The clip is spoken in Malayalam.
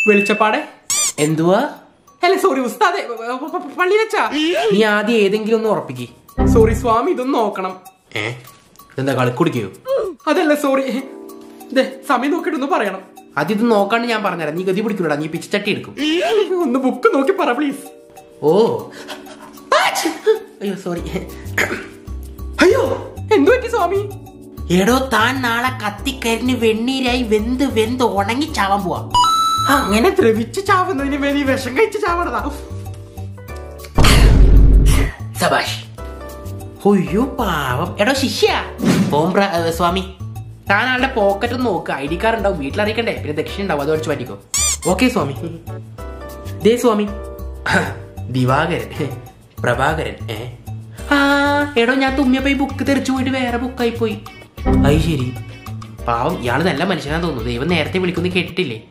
വെളിച്ചപ്പാടെ എന്തുവാ അല്ല സോറി ഉസ്താദെ പള്ളിയിലച്ചാ നീ ആദ്യം ഏതെങ്കിലും ഒന്ന് ഉറപ്പിക്ക് സോറി സ്വാമി ഇതൊന്ന് നോക്കണം ഏ എന്താ കളിക്കുടിക്കോ അതല്ല സോറി ദേ സമയം നോക്കിയിട്ടൊന്ന് പറയണം അത് ഇത് നോക്കാണ്ട് ഞാൻ പറഞ്ഞുതരാം നീ ഗതി പിടിക്കൂടാ നീ പിച്ചച്ചട്ടി എടുക്കും ഒന്ന് ബുക്ക് നോക്കി പറ പ്ലീസ് ഓ ആച്ച്! അയ്യോ സോറി അയ്യോ എന്തു പറ്റി സ്വാമി എടോ താൻ നാളെ കത്തിക്കരിഞ്ഞ് വെണ്ണീരായി വെന്ത് വെന്ത് ഉണങ്ങി ചാവാൻ പോവാ അങ്ങനെ ദ്രവിച്ച് ചാവുന്നതിന് വേണ്ടി വിഷം കഴിച്ച് ചാവണതാ സബാഷ് ഒയ്യോ പാവം എടോ ശിഷ്യ ഓം പ്ര- ഏ, സ്വാമി താൻ ആളുടെ പോക്കറ്റ് ഒന്ന് നോക്ക് ഐ ഡി കാർഡ് ഉണ്ടാവും വീട്ടിലറിയിക്കണ്ടേ പിന്നെ ദക്ഷിണ ഉണ്ടാവും അത് അടിച്ചു പറ്റിക്കോ ഓക്കെ സ്വാമി ദേ സ്വാമി ദിവാകരൻ പ്രഭാകരൻ ഏ ആ എടോ ഞാൻ തുമ്മിയപ്പോ ഈ ബുക്ക് തെറിച്ചു പോയിട്ട് വേറെ ബുക്കായി പോയി അത് ശരി പാവം ഇയാള് നല്ല മനുഷ്യനാന്ന് തോന്നുന്നു ദൈവം നേരത്തെ വിളിക്കുന്നു കേട്ടിട്ടില്ലേ